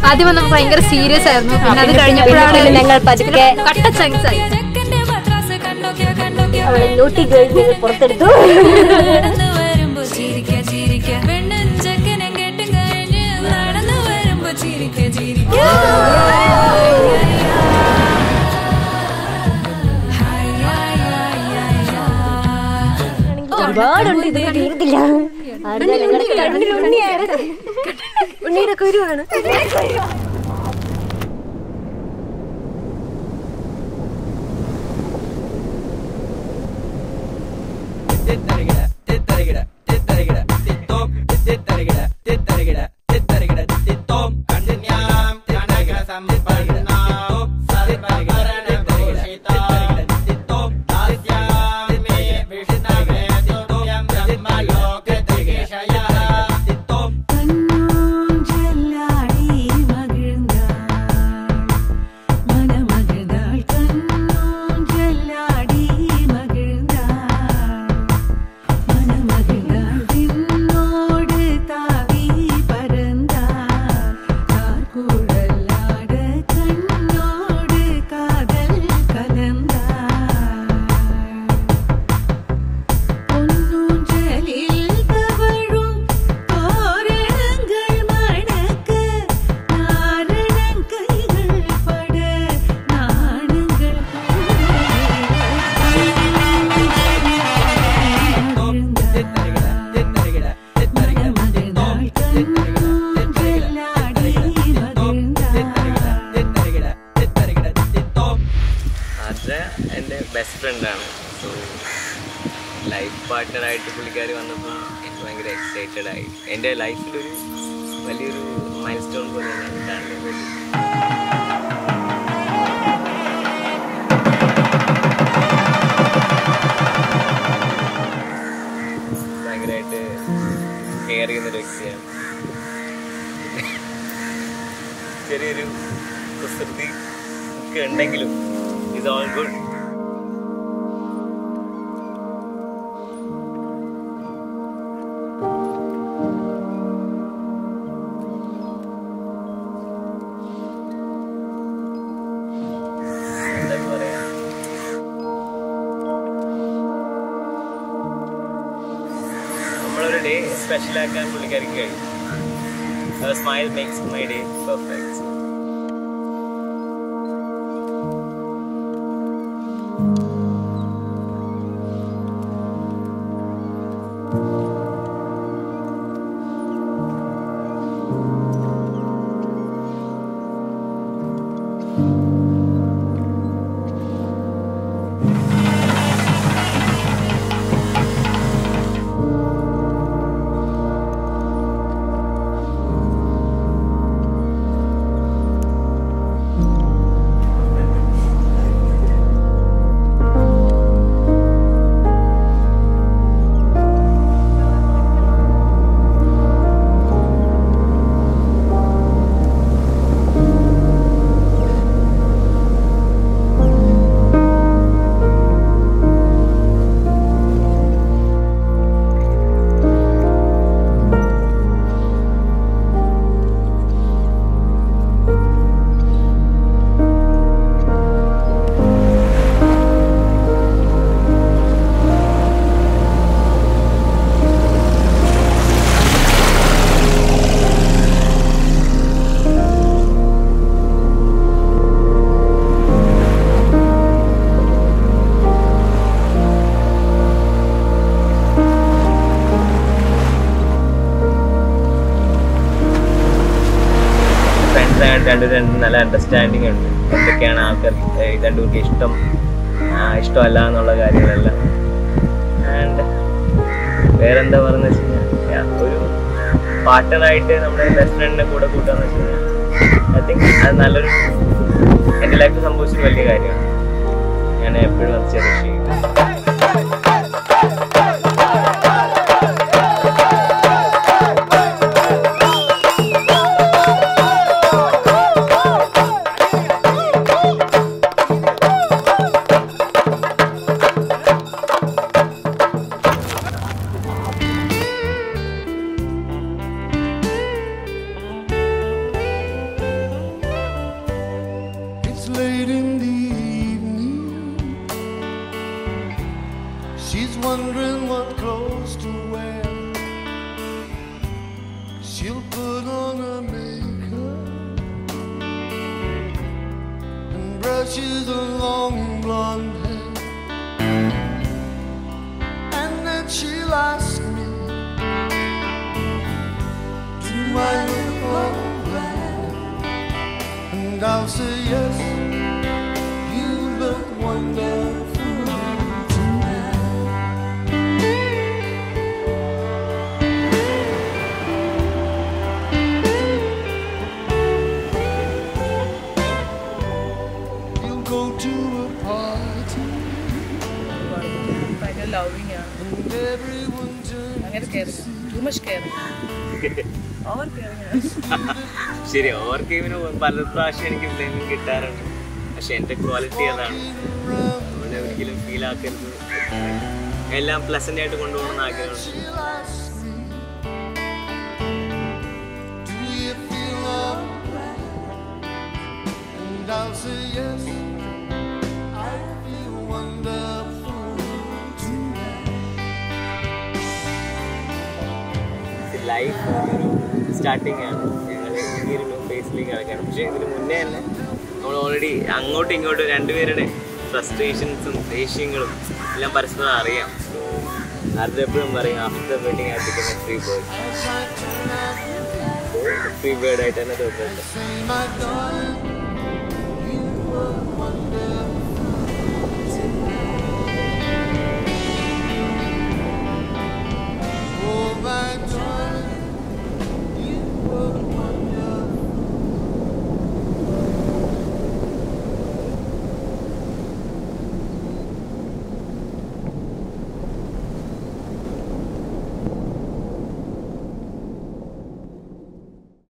ആദ്യം വന്നപ്പോ ഭയങ്കര സീരിയസ് ആയിരുന്നു പിന്നെ അത് പിന്നെ കഴിഞ്ഞപ്പോഴാണ് പിന്നെ ഞങ്ങൾ പതുക്കെ കട്ട ചങ്സ് ആയി അവളെ ലൂട്ടി ഗേൾ ഞങ്ങൾ പുറത്തെടുത്തു നടന്നു വരുമ്പോ ചിരിക്ക ചിരിക്ക പെണ്ണും ചെക്കനും കെട്ടും കഴിഞ്ഞ് നടന്നു വരുമ്പോ ചിരിക്ക ചിരിക്ക ഒരുപാടുണ്ട് ഇത് തീർത്തില്ല ആരുടെ ഞങ്ങളുടെ കണ്ണിൽ ഉണ്ണിയാണ് ഉണ്ണിയുടെ കുരുവാണ് കണ്ണൂഞ്ചലാടി മകിഴ്ന്നാൾ മനമകിഴ്ന്നാൾ കണ്ണൂഞ്ചലാടി മകിഴ്ന്നാൾ മനമകിഴ്ന്നാൾ നിന്നോട് താവി പരന്താൾ കാർക്കുഴലാട കണ്ണോട് കാതൽ കലന്താൾ പൊന്നൂஞ்சലിൽ തവഴും തോരണങ്ങൾ മണക്ക നാരണൻ കൈകൾ പട നാണങ്ങൾ ആദ്ര എൻ്റെ ബെസ്റ്റ് ഫ്രണ്ടാണ് സോ ലൈഫ് പാർട്ട്ണറായിട്ട് പുള്ളിക്കാരി വന്നപ്പോൾ എനിക്ക് ഭയങ്കര എക്സൈറ്റഡ് ആയി എൻ്റെ ലൈഫിലൊരു വലിയൊരു മൈൽ സ്റ്റോൺ പോലെ ഞാൻ കാണുന്നത് ഭയങ്കരമായിട്ട് കെയർ ചെയ്യുന്നൊരു വ്യക്തിയാണ് ചെറിയൊരു കുസൃതി ഒക്കെ ഉണ്ടെങ്കിലും ഇസ് ഓൾ ഗുഡ് എന്താ പറയാ നമ്മളൊരു ഡേ സ്പെഷ്യൽ ആക്കാൻ പുള്ളിക്കാരിക്ക് കഴിയും smile makes my day perfect friends ആയിട്ട് രണ്ടുപേരും രണ്ട് നല്ല അണ്ടർസ്റ്റാൻഡിങ് ഉണ്ട് എന്തൊക്കെയാണ് ആൾക്കാർക്ക് ഈ രണ്ടുപേർക്ക് ഇഷ്ടം ആ, ഇഷ്ടമല്ല എന്നുള്ള കാര്യങ്ങളെല്ലാം ആൻഡ് വേറെന്താ പറയുന്നത് വെച്ച് കഴിഞ്ഞാൽ yeah, ഒരു പാർട്ട്ണറായിട്ട് നമ്മുടെ ബെസ്റ്റ് ഫ്രണ്ടിനെ കൂടെ കൂട്ടാന്ന് വെച്ച് കഴിഞ്ഞാൽ ഐ തിങ്ക് അത് നല്ലൊരു എൻ്റെ ലൈഫിൽ സംഭവിച്ചൊരു വലിയ കാര്യമാണ് ഞാൻ എപ്പോഴും അത് ചെറിഷ് ചെയ്യും She's wondering what clothes to wear. She'll put on her makeup and brushes her long blonde hair. And then she'll ask me, Do I look alright? And I'll say yes, you look wonderful tonight. You'll go to a party ഭയങ്കര loving ആണ് and everyone turns അങ്ങനെ care too much care over caring ശരി over ഗെയിമിന് പല പ്രാവശ്യം എനിക്ക് blaming കിട്ടാറുണ്ട് പക്ഷെ എൻ്റെ ക്വാളിറ്റി അതാണ് നമ്മളെ ഒരിക്കലും ഫീൽ ആക്കരുത് എല്ലാം പ്ലസന്റ് ആയിട്ട് കൊണ്ടുപോകണമെന്ന് ആഗ്രഹമുണ്ട് She'll ask me, Do you feel alright? And I'll say yes, I feel wonderful tonight. Life starting ആണ് ഞങ്ങൾ ഈ ഒരു ന്യൂ ഫേസിലേക്ക് കിടക്കുകയാണ് പക്ഷേ ഇതിന് മുന്നേ തന്നെ നമ്മൾ ഓൾറെഡി അങ്ങോട്ടും ഇങ്ങോട്ടും രണ്ടുപേരുടെ ഫ്രസ്ട്രേഷൻസും ദേഷ്യങ്ങളും എല്ലാം പരസ്പരം അറിയാം ആരുടെ എപ്പോഴും പറയും ആഫ്റ്റർ വെഡിങ് ആയി become free bird As I turn out free bird ആയിട്ട് തന്നെ തോന്നുന്നുണ്ട് say, my darling,